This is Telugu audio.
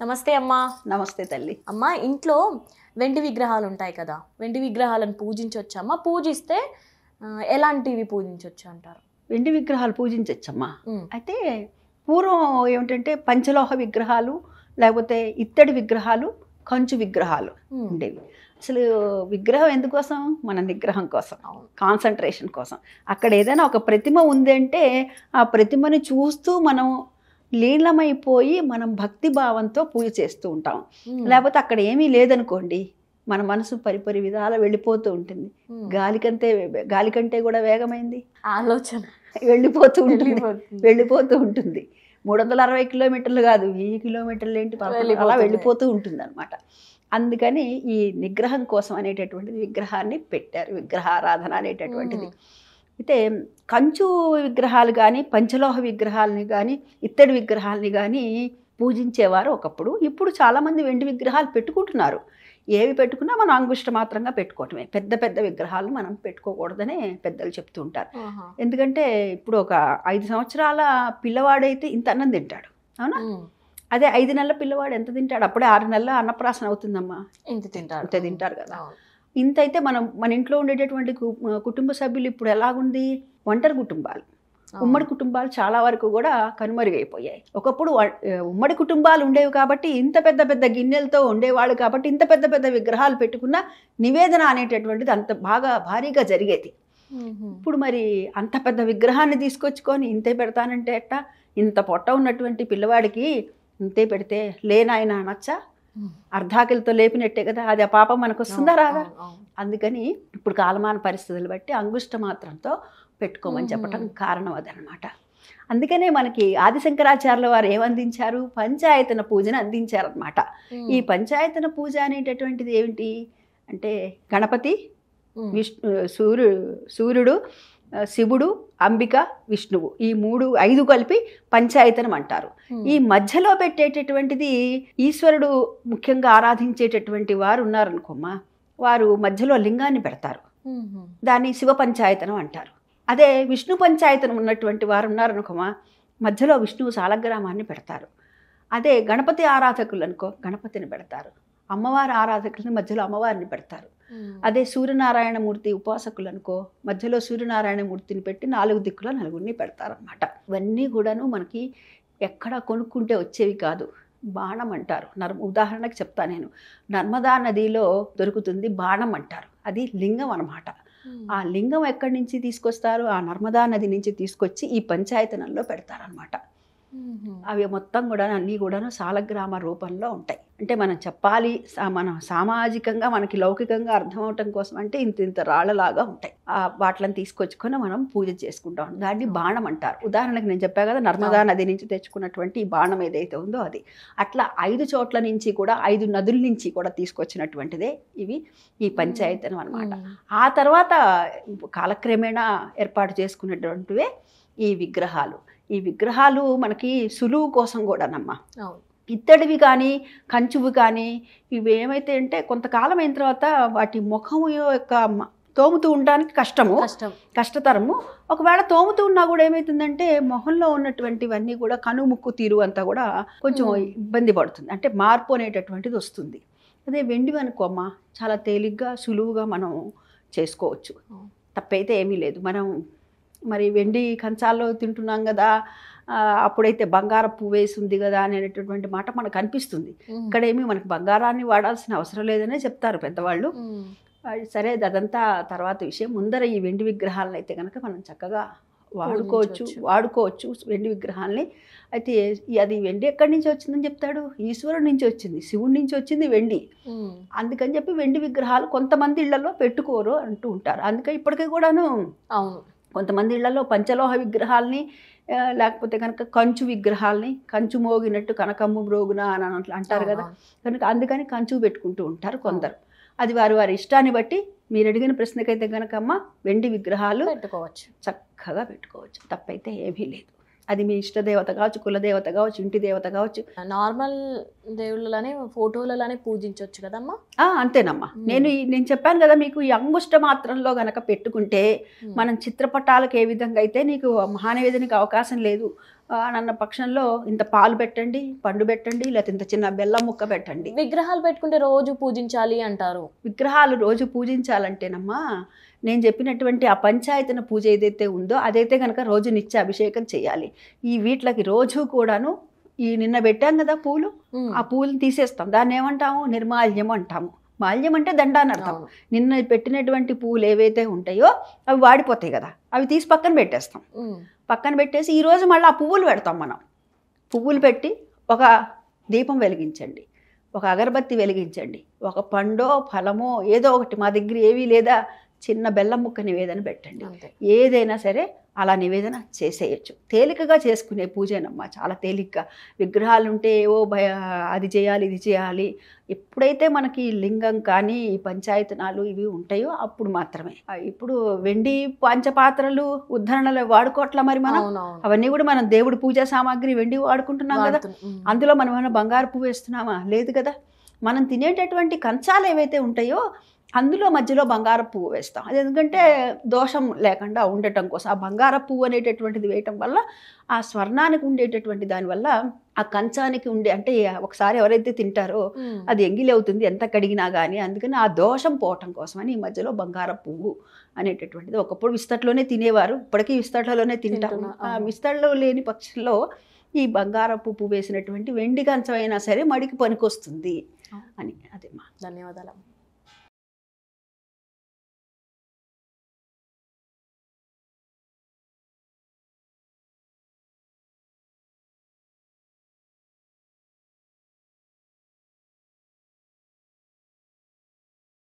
నమస్తే అమ్మా నమస్తే తల్లి అమ్మా ఇంట్లో వెండి విగ్రహాలు ఉంటాయి కదా వెండి విగ్రహాలను పూజించవచ్చమ్మా పూజిస్తే ఆ, ఎలాంటివి పూజించవచ్చు అంటారు వెండి విగ్రహాలు పూజించవచ్చమ్మా ఉమ్, అయితే పూర్వం ఏమిటంటే పంచలోహ విగ్రహాలు లేకపోతే ఇత్తడి విగ్రహాలు కంచు విగ్రహాలు ఉమ్, ఉండేవి అసలు విగ్రహం ఎందుకోసం మన నిగ్రహం కోసం అవును. కాన్సన్ట్రేషన్ కోసం అక్కడ ఏదైనా ఒక ప్రతిమ ఉందంటే ఆ ప్రతిమని చూస్తూ మనం లీలమైపోయి మనం భక్తి భావంతో పూజ చేస్తూ ఉంటాం ఉమ్, లేకపోతే అక్కడ ఏమీ లేదనుకోండి మన మనసు పరిపరి విధాల వెళ్ళిపోతూ ఉంటుంది ఉమ్, గాలికంటే గాలి కంటే కూడా వేగమైంది ఆలోచన వెళ్ళిపోతూ ఉంటుంది వెళ్ళిపోతుంది. వెళ్ళిపోతూ ఉంటుంది మూడు వందల అరవై కిలోమీటర్లు కాదు వెయ్యి కిలోమీటర్లు ఏంటి పదకొండు అలా వెళ్ళిపోతుంది. వెళ్ళిపోతూ ఉంటుంది అనమాట అందుకని ఈ నిగ్రహం కోసం అనేటటువంటిది విగ్రహాన్ని పెట్టారు విగ్రహారాధన అనేటటువంటిది ఉమ్, అయితే కంచు విగ్రహాలు కానీ పంచలోహ విగ్రహాలని కానీ ఇత్తడి విగ్రహాలని కానీ పూజించేవారు ఒకప్పుడు ఇప్పుడు చాలామంది వెండి విగ్రహాలు పెట్టుకుంటున్నారు ఏవి పెట్టుకున్నా మనం అంగుష్ట మాత్రంగా పెట్టుకోవటమే పెద్ద పెద్ద విగ్రహాలు మనం పెట్టుకోకూడదనే పెద్దలు చెప్తూ ఉంటారు ఆహా. ఎందుకంటే ఇప్పుడు ఒక ఐదు సంవత్సరాల పిల్లవాడైతే ఇంత అన్నం తింటాడు అవునా ఉమ్, అదే ఐదు నెలల పిల్లవాడు ఎంత తింటాడు అప్పుడే ఆరు నెలల అన్నప్రాసన అవుతుందమ్మా ఇంత తింటారు ఇంత తింటారు కదా అవును. ఇంత అయితే మనం మన ఇంట్లో ఉండేటటువంటి కు- కుటుంబ సభ్యులు ఇప్పుడు ఎలాగుంది ఒంటరి కుటుంబాలు ఉమ్మడి కుటుంబాలు చాలా వరకు కూడా కనుమరుగైపోయాయి ఒకప్పుడు వ- ఉమ్మడి కుటుంబాలు ఉండేవి కాబట్టి ఇంత పెద్ద పెద్ద గిన్నెలతో ఉండేవాళ్ళు కాబట్టి ఇంత పెద్ద పెద్ద విగ్రహాలు పెట్టుకున్న నివేదన అనేటటువంటిది అంత బాగా భారీగా జరిగేది ఉమ్, ఇప్పుడు మరి అంత పెద్ద విగ్రహాన్ని తీసుకొచ్చుకొని ఇంతే పెడతానంటే ఎట్టా ఇంత పొట్ట ఉన్నటువంటి పిల్లవాడికి ఇంతే పెడితే లేనాయన అనొచ్చా ఉమ్, అర్ధాకిలతో లేపినట్టే కదా అది ఆ పాపం మనకు వస్తుందా రాదా అవును, అవును. అందుకని ఇప్పుడు కాలమాన పరిస్థితులు బట్టి అంగుష్ట మాత్రంతో పెట్టుకోమని చెప్పటం మ్మ్. కారణం అదనమాట అందుకనే మనకి ఆదిశంకరాచార్యుల వారు ఏమందించారు పంచాయతన పూజను అందించారనమాట ఉమ్, ఈ పంచాయతన పూజ అనేటటువంటిది ఏమిటి అంటే గణపతి ఉమ్, విష్ణు సూర్యుడు సూర్యుడు ఆ, శివుడు అంబిక విష్ణువు ఈ మూడు ఐదు కలిపి పంచాయతనం అంటారు ఉమ్, ఈ మధ్యలో పెట్టేటటువంటిది ఈశ్వరుడు ముఖ్యంగా ఆరాధించేటటువంటి వారు ఉన్నారనుకోమ్మా వారు మధ్యలో లింగాన్ని పెడతారు ఉమ్, ఉమ్, దాన్ని శివ పంచాయతనం అంటారు అదే విష్ణు పంచాయతనం ఉన్నటువంటి వారు ఉన్నారనుకోమా మధ్యలో విష్ణువు సాలగ్రామాన్ని పెడతారు అదే గణపతి ఆరాధకులు అనుకో గణపతిని పెడతారు అమ్మవారి ఆరాధకులని మధ్యలో అమ్మవారిని పెడతారు ఉమ్, అదే సూర్యనారాయణమూర్తి ఉపాసకులు అనుకో మధ్యలో సూర్యనారాయణమూర్తిని పెట్టి నాలుగు దిక్కుల నలుగురిని పెడతారనమాట ఇవన్నీ కూడాను మనకి ఎక్కడ కొనుక్కుంటే వచ్చేవి కాదు బాణం అంటారు నర్మ ఉదాహరణకు చెప్తా నేను నర్మదా నదిలో దొరుకుతుంది బాణం అంటారు అది లింగం అన్నమాట ఉమ్, ఆ లింగం ఎక్కడి నుంచి తీసుకొస్తారు ఆ నర్మదా నది నుంచి తీసుకొచ్చి ఈ పంచాయతనంలో పెడతారనమాట ఉమ్, ఉమ్, అవి మొత్తం కూడా అన్నీ కూడాను సాలగ్రామ రూపంలో ఉంటాయి అంటే మనం చెప్పాలి సా- మనం సామాజికంగా మనకి లౌకికంగా అర్థమవటం కోసం అంటే ఇంత ఇంత రాళ్ళలాగా ఉంటాయి ఆ వాటిని తీసుకొచ్చుకొని మనం పూజ చేసుకుంటాం దాన్ని బాణం అంటారు ఉదాహరణకు నేను చెప్పా కదా నర్మదా నది నుంచి తెచ్చుకున్నటువంటి ఈ బాణం ఏదైతే ఉందో అది అట్లా ఐదు చోట్ల నుంచి కూడా ఐదు నదుల నుంచి కూడా తీసుకొచ్చినటువంటిదే ఇవి ఈ పంచాయతనం అన్నమాట ఉమ్, ఆ తర్వాత కాలక్రమేణా ఏర్పాటు చేసుకున్నటువంటివే ఈ విగ్రహాలు ఈ విగ్రహాలు మనకి సులువు కోసం కూడానమ్మా అవును ఇత్తడివి కానీ కంచువి కానీ ఇవి ఏమైతే అంటే కొంతకాలం అయిన తర్వాత వాటి ముఖం యొక్క మ- తోముతూ ఉండడానికి కష్టము కష్టం కష్టతరము ఒకవేళ తోముతూ ఉన్నా కూడా ఏమవుతుందంటే మొహంలో ఉన్నటువంటివన్నీ కూడా కను ముక్కు తీరు అంతా కూడా కొంచెం Hmm. ఇబ్బంది పడుతుంది అంటే మార్పు అనేటటువంటిది వస్తుంది అదే వెండి అనుకోమ్మా చాలా తేలిగ్గా సులువుగా మనం చేసుకోవచ్చు Hmm. తప్పైతే ఏమీ లేదు మనం మరి వెండి కంచాల్లో తింటున్నాం కదా ఆ, అప్పుడైతే బంగారం పువ్వు వేసి ఉంది కదా అనేటటువంటి మాట మనకు అనిపిస్తుంది ఉమ్, ఇక్కడేమి మనకు బంగారాన్ని వాడాల్సిన అవసరం లేదనే చెప్తారు పెద్దవాళ్ళు ఉమ్, అది సరే అదంతా తర్వాత విషయం ముందర ఈ వెండి విగ్రహాలను అయితే కనుక మనం చక్కగా వాడుకోవచ్చు పూజించవచ్చు. వాడుకోవచ్చు వెండి విగ్రహాల్ని అయితే ఈ- అది వెండి ఎక్కడి నుంచి వచ్చిందని చెప్తాడు ఈశ్వరుడి నుంచి వచ్చింది శివుడి నుంచి వచ్చింది వెండి ఉమ్, అందుకని చెప్పి వెండి విగ్రహాలు కొంతమంది ఇళ్లలో పెట్టుకోరు అంటూ ఉంటారు అందుకే ఇప్పటికీ కూడాను అవును కొంతమంది ఇళ్లలో పంచలోహ విగ్రహాల్ని ఆ, లేకపోతే కనుక కంచు విగ్రహాల్ని కంచు మోగినట్టు కనకమ్ము మ్రోగున అని అట్లా అంటారు కదా అవును, కనుక అందుకని కంచు పెట్టుకుంటూ ఉంటారు కొందరు అది వారి వారి ఇష్టాన్ని బట్టి మీరు అడిగిన ప్రశ్నకైతే కనుకమ్మ వెండి విగ్రహాలు పెట్టుకోవచ్చు చక్కగా పెట్టుకోవచ్చు తప్పైతే ఏమీ లేదు అది మీ ఇష్టదేవత కావచ్చు కులదేవత కావచ్చు ఇంటి దేవత కావచ్చు నార్మల్ దేవుళ్ళనే ఫోటోలలోనే పూజించవచ్చు కదమ్మా ఆ, అంతేనమ్మా మ్మ్. నేను ఈ- నేను చెప్పాను కదా మీకు ఈ అంగుష్ట మాత్రంలో గనక పెట్టుకుంటే ఉమ్, మనం చిత్రపటాలకు ఏ విధంగా అయితే నీకు మహానివేదనకి అవకాశం లేదు ఆ, అని అన్న పక్షంలో ఇంత పాలు పెట్టండి పండు పెట్టండి లేకపోతే ఇంత చిన్న బెల్లం ముక్క పెట్టండి విగ్రహాలు పెట్టుకుంటే రోజు పూజించాలి అంటారు విగ్రహాలు రోజు పూజించాలంటేనమ్మా నేను చెప్పినటువంటి ఆ పంచాయతన పూజ ఏదైతే ఉందో అదైతే కనుక రోజు నిత్య అభిషేకం చేయాలి ఈ వీటికి రోజు కూడాను ఈ నిన్న పెట్టాం కదా పూలు ఉమ్. ఆ పూలను తీసేస్తాం దాన్ని ఏమంటాము నిర్మాల్యం అంటాము మాల్యం అంటే దండ అని అర్థం అవును. నిన్న పెట్టినటువంటి పూలు ఏవైతే ఉంటాయో అవి వాడిపోతాయి కదా అవి తీసి పక్కన పెట్టేస్తాం ఉమ్. పక్కన పెట్టేసి ఈరోజు మళ్ళీ ఆ పువ్వులు పెడతాం మనం పువ్వులు పెట్టి ఒక దీపం వెలిగించండి ఒక అగరబత్తి వెలిగించండి ఒక పండో ఫలమో ఏదో ఒకటి మా దగ్గర ఏవీ లేదా చిన్న బెల్లం ముక్క నివేదన పెట్టండి అంతే ఏదైనా సరే అలా నివేదన చేసేయచ్చు తేలికగా చేసుకునే పూజేనమ్మా చాలా తేలిగ్గా విగ్రహాలు ఉంటే ఏవో భయ అది చేయాలి ఇది చేయాలి ఎప్పుడైతే మనకి లింగం కానీ ఈ పంచాయతనాలు ఇవి ఉంటాయో అప్పుడు మాత్రమే ఆ, ఇప్పుడు వెండి పంచపాత్రలు ఉద్ధరణలు వాడుకోవట్లా మరి మనం అవునవును అవన్నీ కూడా మనం దేవుడి పూజా సామాగ్రి వెండి వాడుకుంటున్నాం కదా వాడుతున్నా. ఉమ్. అందులో మనం ఏమైనా బంగారు పువ్వు వేస్తున్నామా లేదు కదా మనం తినేటటువంటి కంచాలు ఏవైతే ఉంటాయో అందులో మధ్యలో బంగారు పువ్వు వేస్తాం అది ఎందుకంటే దోషం లేకుండా ఉండటం కోసం ఆ బంగార పువ్వు అనేటటువంటిది వేయటం వల్ల ఆ స్వర్ణానికి ఉండేటటువంటి దానివల్ల ఆ కంచానికి ఉండే అంటే ఒకసారి ఎవరైతే తింటారో ఉమ్. అది ఎంగిలి అవుతుంది ఎంత కడిగినా కానీ అందుకని ఆ దోషం పోవటం కోసమని ఈ మధ్యలో బంగార పువ్వు అనేటటువంటిది ఒకప్పుడు విస్తట్లోనే తినేవారు ఇప్పటికీ విస్తట్లలోనే తింటారు తింటున్నా, ఆ అవును. విస్తట్లో లేని పక్షంలో ఈ బంగారపు పువ్వు వేసినటువంటి వెండి కంచం అయినా సరే మడికి పనికొస్తుంది అవును. అని అదే మా ధన్యవాదాలు